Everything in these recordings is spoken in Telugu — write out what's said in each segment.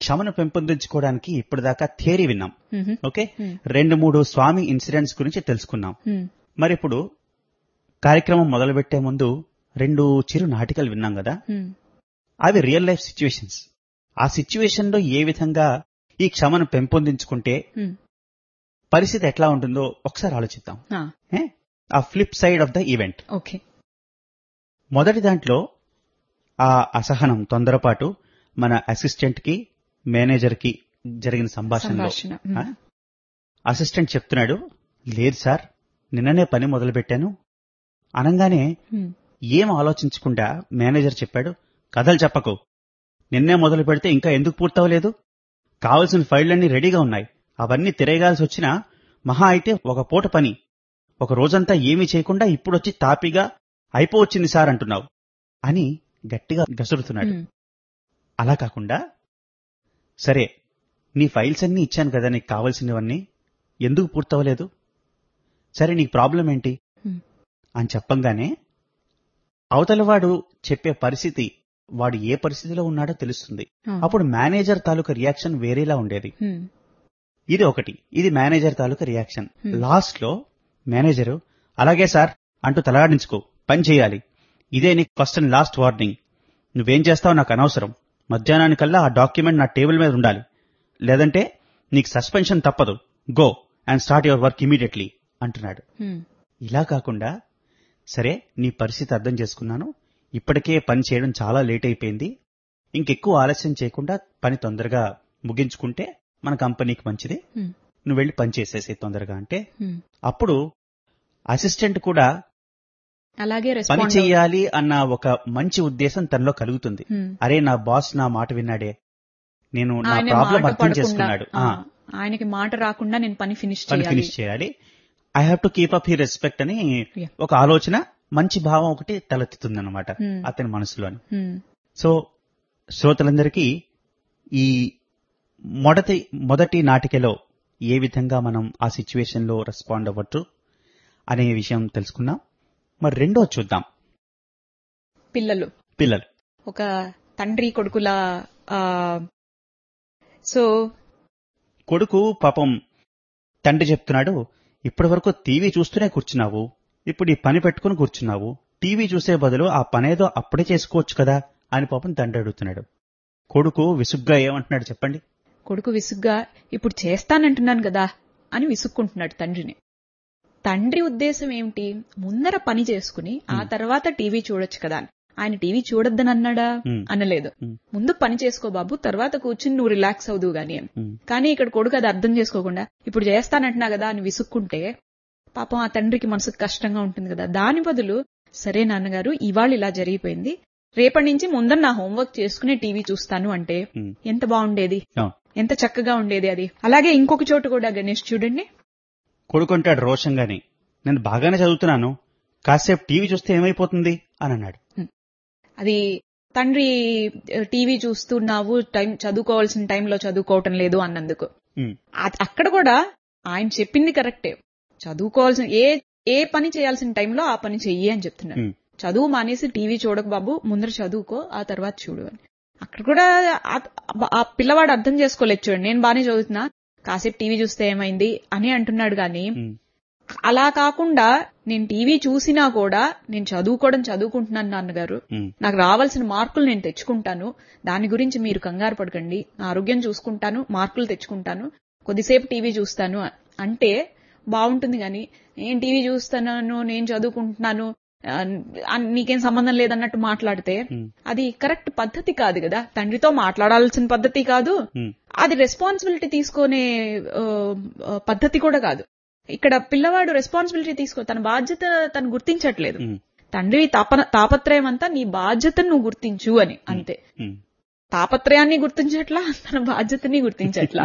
క్షమను పెంపొందించుకోవడానికి ఇప్పటిదాకా థియరీ విన్నాం మ్మ్. Okay Hmm. రెండు మూడు స్వామి ఇన్సిడెంట్స్ గురించి తెలుసుకున్నాం మ్మ్. మరి ఇప్పుడు కార్యక్రమం మొదలుపెట్టే ముందు రెండు చిరు నాటికలు విన్నాం కదా మ్మ్. అవి రియల్ లైఫ్ సిచ్యువేషన్స్ ఆ సిచ్యువేషన్ లో ఏ విధంగా ఈ క్షమను పెంపొందించుకుంటే మ్మ్. పరిస్థితి ఎట్లా ఉంటుందో ఒకసారి ఆలోచిద్దాం ఆ, ఏ? ఆ flip side of the event okay మొదటి దాంట్లో ఆ అసహనం తొందరపాటు మన అసిస్టెంట్ కి మేనేజర్ కి జరిగిన సంభాషణలో సంభాషణ మ్మ్. ఆ? అసిస్టెంట్ చెప్తున్నాడు లేదు సార్ నిన్ననే పని మొదలు పెట్టాను అనగానే మ్మ్. ఏం ఆలోచించకుండా మేనేజర్ చెప్పాడు కథలు చెప్పకు నిన్నే మొదలు పెడితే ఇంకా ఎందుకు పూర్తవలేదు కావలసిన ఫైళ్లన్నీ రెడీగా ఉన్నాయి అవన్నీ తిరగాల్సి వచ్చినా మహా అయితే ఒక పూట పని ఒక రోజంతా ఏమీ చేయకుండా ఇప్పుడొచ్చి తాపిగా అయిపోవచ్చింది సార్ అంటున్నావు అని గట్టిగా గసురుతున్నాడు మ్మ్. అలా కాకుండా సరే నీ ఫైల్స్ అన్నీ ఇచ్చాను కదా నీకు కావలసినవన్నీ ఎందుకు పూర్తవలేదు సరే నీకు ప్రాబ్లం ఏంటి Hmm. అని చెప్పంగానే అవతలవాడు చెప్పే పరిస్థితి వాడు ఏ పరిస్థితిలో ఉన్నాడో తెలుస్తుంది ఆ. అప్పుడు మేనేజర్ తాలూకా రియాక్షన్ వేరేలా ఉండేది మ్మ్. ఇది ఒకటి ఇది మేనేజర్ తాలూకా రియాక్షన్ Hmm. లాస్ట్ లో మేనేజరు అలాగే సార్ అంటూ తలాడించుకో పని చేయాలి ఇదే నీకు ఫస్ట్ అండ్ లాస్ట్ వార్నింగ్ నువ్వేం చేస్తావు నాకు అనవసరం మధ్యాహ్నానికల్లా ఆ డాక్యుమెంట్ నా టేబుల్ మీద ఉండాలి లేదంటే నీకు సస్పెన్షన్ తప్పదు go and start your work immediately అంటున్నాడు మ్మ్. ఇలా కాకుండా సరే నీ పరిస్థితి అర్థం చేసుకున్నాను ఇప్పటికే పని చేయడం చాలా లేట్ అయిపోయింది ఇంకెక్కువ ఆలస్యం చేయకుండా పని తొందరగా ముగించుకుంటే మన కంపెనీకి మంచిది మ్మ్. నువ్వు వెళ్ళి పని చేసేసి తొందరగా అంటే మ్మ్. అప్పుడు అసిస్టెంట్ కూడా అలాగే పని రెస్పాండ్ చెయ్యాలి అన్న ఒక మంచి ఉద్దేశం తనలో కలుగుతుంది మ్మ్. అరే నా బాస్ నా మాట విన్నాడే నేను నా ఆయన ప్రాబ్లం మాట అర్థం పడకుండా చేసుకున్నాడు ఆ, ఆయనకి మాట రాకుండా నేను పని ఫినిష్ పని చేయాలి ఫినిష్ చేయాలి I have to keep up he respect అని Yeah. ఒక ఆలోచన మంచి భావం ఒకటి తలెత్తుతుంది అనమాట Hmm. అతని మనసులోని మ్మ్. సో శ్రోతలందరికీ ఈ మొదటి మొదటి నాటికలో ఏ విధంగా మనం ఆ సిచ్యువేషన్ లో రెస్పాండ్ అవ్వచ్చు అనే విషయం తెలుసుకున్నాం మరి రెండో చూద్దాం పిల్లలు పిల్లలు ఒక తండ్రి కొడుకుల ఆ, సో కొడుకు పాపం తండ్రి చెప్తున్నాడు ఇప్పటి వరకు టీవీ చూస్తూనే కూర్చున్నావు ఇప్పుడు ఈ పని పెట్టుకుని కూర్చున్నావు టీవీ చూసే బదులు ఆ పనేదో అప్పుడే చేసుకోవచ్చు కదా అని పాపం తండ్రి అడుగుతున్నాడు కొడుకు విసుగ్గా ఏమంటున్నాడు చెప్పండి కొడుకు విసుగ్గా ఇప్పుడు చేస్తానంటున్నాను కదా అని విసుక్కుంటున్నాడు తండ్రిని తండ్రి ఉద్దేశం ఏమిటి ముందర పని చేసుకుని ఆ తర్వాత టీవీ చూడొచ్చు కదా అని ఆయన టీవీ చూడొద్దని అన్నాడా Hmm. అనలేదు Hmm. ముందు పని చేసుకో బాబు తర్వాత కూర్చుని నువ్వు రిలాక్స్ అవుదు గాని అని ఉమ్, కానీ ఇక్కడ కొడుకు అది అర్థం చేసుకోకుండా ఇప్పుడు చేస్తానంటున్నా కదా అని విసుక్కుంటే పాపం ఆ తండ్రికి మనసుకు కష్టంగా ఉంటుంది కదా దాని బదులు సరే నాన్నగారు ఇవాళ ఇలా జరిగిపోయింది రేపటి నుంచి ముందర నా హోంవర్క్ చేసుకునే టీవీ చూస్తాను అంటే ఉమ్, ఎంత బాగుండేది అవును. ఎంత చక్కగా ఉండేది అది అలాగే ఇంకొక చోటు కూడా గణేష్ చూడండి కొడుకు అంటాడు రోషంగాని నేను బాగానే చదువుతున్నాను కాసేపు టీవీ చూస్తే ఏమైపోతుంది అని అన్నాడు అది తండ్రి టీవీ చూస్తున్నావు టైం చదువుకోవాల్సిన టైంలో చదువుకోవటం లేదు అన్నందుకు ఉమ్, అ- అక్కడ కూడా ఆయన చెప్పింది కరెక్టే చదువుకోవాల్సిన ఏ ఏ పని చేయాల్సిన టైంలో ఆ పని చెయ్యి అని చెప్తున్నారు ఉమ్, చదువు మానేసి టీవీ చూడకు బాబు ముందర చదువుకో ఆ తర్వాత చూడు అని అక్కడ కూడా ఆ- ఆ పిల్లవాడు అర్థం చేసుకోలేదు చూడండి నేను బానే చదువుతున్నా కాసేపు టీవీ చూస్తే ఏమైంది అని అంటున్నాడు గాని ఉమ్, అలా కాకుండా నేను టీవీ చూసినా కూడా నేను చదువుకోవడం చదువుకుంటున్నాను నాన్నగారు ఉమ్, నాకు రావాల్సిన మార్కులు నేను తెచ్చుకుంటాను దాని గురించి మీరు కంగారు పడకండి నా ఆరోగ్యం చూసుకుంటాను మార్కులు తెచ్చుకుంటాను కొద్దిసేపు టీవీ చూస్తాను అంటే బాగుంటుంది కానీ నేను టీవీ చూస్తున్నాను నేను చదువుకుంటున్నాను ఆ, ఆ, నీకేం సంబంధం లేదన్నట్టు మాట్లాడితే ఉమ్, అది కరెక్ట్ పద్ధతి కాదు కదా తండ్రితో మాట్లాడాల్సిన పద్ధతి కాదు ఉమ్, అది రెస్పాన్సిబిలిటీ తీసుకునే ఆ, ఆ, పద్ధతి కూడా కాదు ఇక్కడ పిల్లవాడు రెస్పాన్సిబిలిటీ తీసుకో తన బాధ్యత తను గుర్తించట్లేదు ఉమ్, తండ్రి తాపన తాపత్రయం అంతా నీ బాధ్యతను నువ్వు గుర్తించు అని అంతే ఉమ్. తాపత్రయాన్ని గుర్తించట్లా తన బాధ్యతని గుర్తించట్లా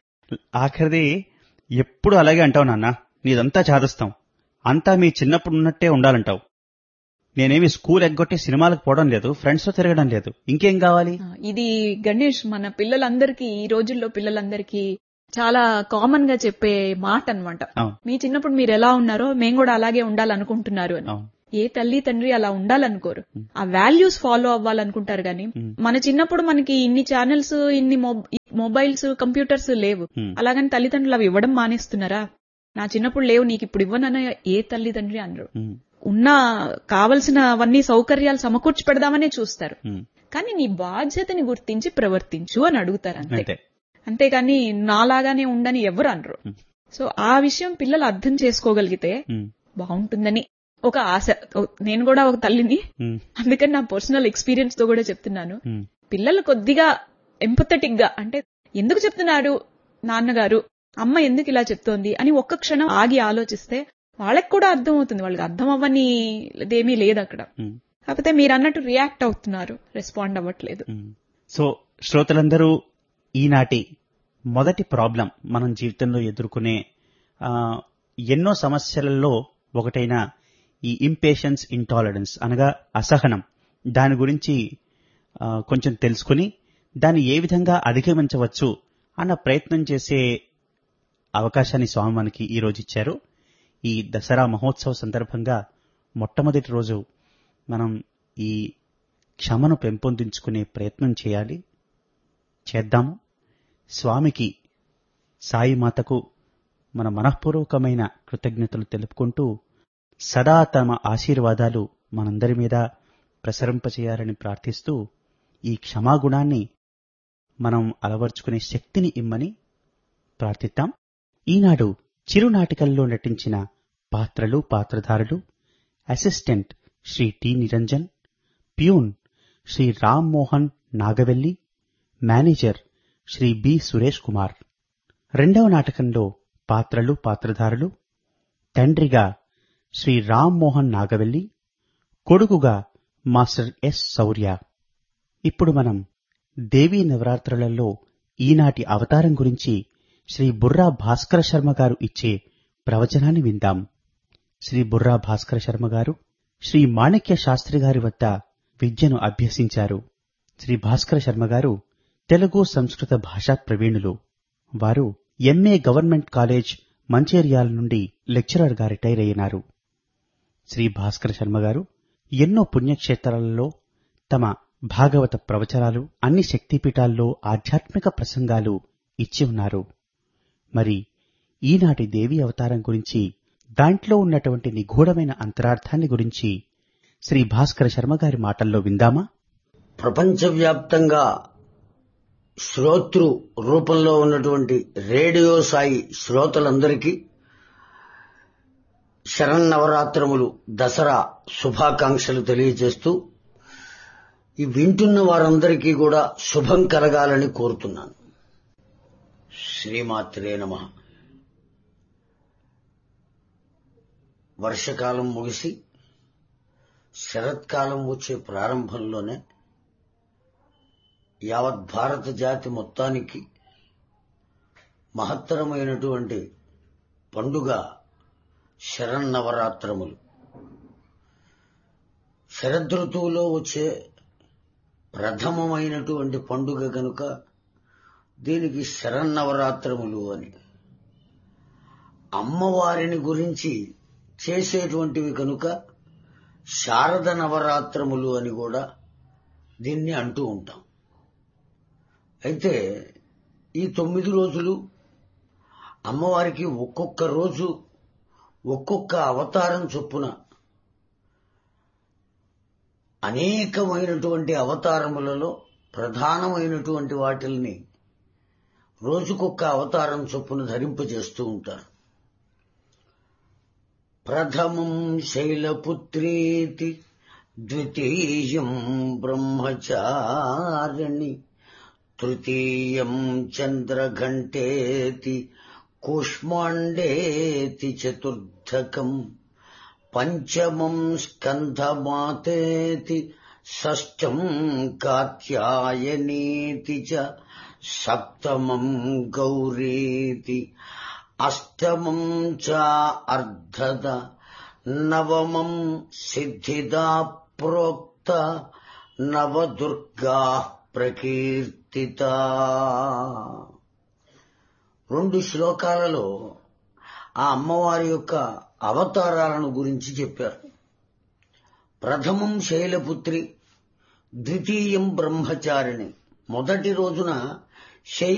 ఆఖరిది ఎప్పుడు అలాగే అంటావు నాన్న నీదంతా చాదస్తాం అంతా మీ చిన్నప్పుడు ఉన్నట్టే ఉండాలంటావు నేనేమి స్కూల్ ఎగ్గొట్టి సినిమాలకు పోవడం లేదు ఫ్రెండ్స్ తో తిరగడం లేదు ఇంకేం కావాలి ఆ, ఇది గణేష్ మన పిల్లలందరికీ ఈ రోజుల్లో పిల్లలందరికీ చాలా కామన్ గా చెప్పే మాట అన్నమాట అవును మీ చిన్నప్పుడు మీరు ఎలా ఉన్నారో మేము కూడా అలాగే ఉండాలనుకుంటున్నారు అని అవును ఏ తల్లి తండ్రి అలా ఉండాలనుకోరు ఆ వాల్యూస్ ఫాలో అవ్వాలనుకుంటారు గాని మన చిన్నప్పుడు మనకి ఇన్ని ఛానల్స్ ఇన్ని మొబైల్స్ కంప్యూటర్స్ లేవు Hmm. అలాగని తల్లిదండ్రులు అవి ఇవ్వడం మానేస్తున్నారా నా చిన్నప్పుడు లేవు నీకు ఇప్పుడు ఇవ్వనన్న ఏ తల్లిదండ్రి అనరు ఉమ్, ఉన్న కావలసినవన్నీ సౌకర్యాలు సమకూర్చి పెడదామనే చూస్తారు ఉమ్, కానీ నీ బాధ్యతని గుర్తించి ప్రవర్తించు అని అడుగుతారు అంతే అంతే అంతేగాని నాలాగానే ఉండని ఎవరు అనరు Hmm. సో ఆ విషయం పిల్లలు అర్థం చేసుకోగలిగితే ఉమ్, బాగుంటుందని ఒక ఆశ ఓ- నేను కూడా ఒక తల్లిని ఉమ్, అందుకని నా పర్సనల్ ఎక్స్పీరియన్స్ తో కూడా చెప్తున్నాను ఉమ్, పిల్లలు కొద్దిగా ఎంపథెటిక్ గా అంటే ఎందుకు చెప్తున్నాడు నాన్నగారు అమ్మ ఎందుకు ఇలా చెప్తోంది అని ఒక్క క్షణం ఆగి ఆలోచిస్తే వాళ్ళకి కూడా అర్థం అవుతుంది వాళ్ళకి అర్థం అవ్వని ఏమీ లేదు అక్కడ ఉమ్, కాకపోతే మీరు అన్నట్టు రియాక్ట్ అవుతున్నారు రెస్పాండ్ అవ్వట్లేదు ఉమ్. సో శ్రోతలందరూ ఈనాటి మొదటి ప్రాబ్లం మనం జీవితంలో ఎదుర్కొనే ఆ, ఎన్నో సమస్యలలో ఒకటైన ఈ ఇంపేషన్స్ ఇంటాలరెన్స్ అనగా అసహనం దాని గురించి ఆ, కొంచెం తెలుసుకుని దాన్ని ఏ విధంగా అధిగమించవచ్చు అన్న ప్రయత్నం చేసే అవకాశాన్ని స్వామి మనకి ఈ రోజు ఇచ్చారు ఈ దసరా మహోత్సవ సందర్భంగా మొట్టమొదటి రోజు మనం ఈ క్షమను పెంపొందించుకునే ప్రయత్నం చేయాలి చేద్దాము స్వామికి సాయి మాతకు మన మనఃపూర్వకమైన కృతజ్ఞతలు తెలుపుకుంటూ సదా తమ ఆశీర్వాదాలు మనందరి మీద ప్రసరింపచేయాలని ప్రార్థిస్తూ ఈ క్షమాగుణాన్ని మనం అలవర్చుకునే శక్తిని ఇమ్మని ప్రార్థిద్దాం ఈనాడు చిరునాటికల్లో నటించిన పాత్రలు పాత్రధారులు assistant Shri T Niranjan peon Shri Ram Mohan Nagavelli manager Shri B Suresh Kumar రెండవ నాటకంలో పాత్రలు పాత్రధారులు తండ్రిగా శ్రీ రామ్ మోహన్ నాగవెల్లి కొడుకుగా మాస్టర్ ఎస్ శౌర్య ఇప్పుడు మనం దేవీ నవరాత్రులలో ఈనాటి అవతారం గురించి శ్రీ బుర్రా భాస్కర శర్మ గారు ఇచ్చే ప్రవచనాన్ని విందాం శ్రీ బుర్రా భాస్కర శర్మ గారు శ్రీ మాణిక్య శాస్త్రి గారి వద్ద విద్యను అభ్యసించారు శ్రీ భాస్కర శర్మ గారు తెలుగు సంస్కృత భాషా ప్రవీణులు వారు ఎంఏ గవర్నమెంట్ కాలేజ్ మంచేరియాల నుండి లెక్చరర్ గా రిటైర్ అయినారు శ్రీ భాస్కర శర్మ గారు ఎన్నో పుణ్యక్షేత్రాలలో తమ భాగవత ప్రవచనాలు అన్ని శక్తిపీఠాల్లో ఆధ్యాత్మిక ప్రసంగాలు ఇచ్చి ఉన్నారు మరి ఈనాటి దేవి అవతారం గురించి దాంట్లో ఉన్నటువంటి నిగూఢమైన అంతరార్థాన్ని గురించి శ్రీ భాస్కర శర్మ గారి మాటల్లో విందామా ప్రపంచవ్యాప్తంగా శ్రోతృ రూపంలో ఉన్నటువంటి రేడియో సాయి శ్రోతలందరికీ శరన్నవరాత్రములు దసరా శుభాకాంక్షలు తెలియజేస్తూ ఈ వింటున్న వారందరికీ కూడా శుభం కలగాలని కోరుతున్నాను శ్రీమాత్రే నమ వర్షకాలం ముగిసి శరత్కాలం వచ్చే ప్రారంభంలోనే యావత్ భారత జాతి మొత్తానికి మహత్తరమైనటువంటి పండుగ శరన్నవరాత్రములు శరదృతువులో వచ్చే ప్రథమమైనటువంటి పండుగ గనుక దీనికి శరన్నవరాత్రములు అని అమ్మవారిని గురించి చేసేటువంటివి కనుక శారద నవరాత్రములు అని కూడా దీన్ని అంటూ ఉంటాం అయితే ఈ తొమ్మిది రోజులు అమ్మవారికి ఒక్కొక్క రోజు ఒక్కొక్క అవతారం చొప్పున అనేకమైనటువంటి అవతారములలో ప్రధానమైనటువంటి వాటిల్ని రోజుకొక్క అవతారం చొప్పున ధరింపజేస్తూ ఉంటారు ప్రథమం శైలపుత్రీతి ద్వితీయం బ్రహ్మచారిణి తృతీయం చంద్రఘంటేతి కూష్మాండేతి చతుర్థకం పంచమం స్కంధమాతేతి షష్టం కాత్యాయనీతి చ సప్తమం గౌరీతి అష్టమం చ అర్ధద నవమం సిద్ధిదా ప్రోక్త నవదుర్గా ప్రకీర్తిత రెండు శ్లోకాలలో ఆ అమ్మవారి యొక్క అవతారాలను గురించి చెప్పారు ప్రథమం శైలపుత్రి ద్వితీయం బ్రహ్మచారిణి మొదటి రోజున శైల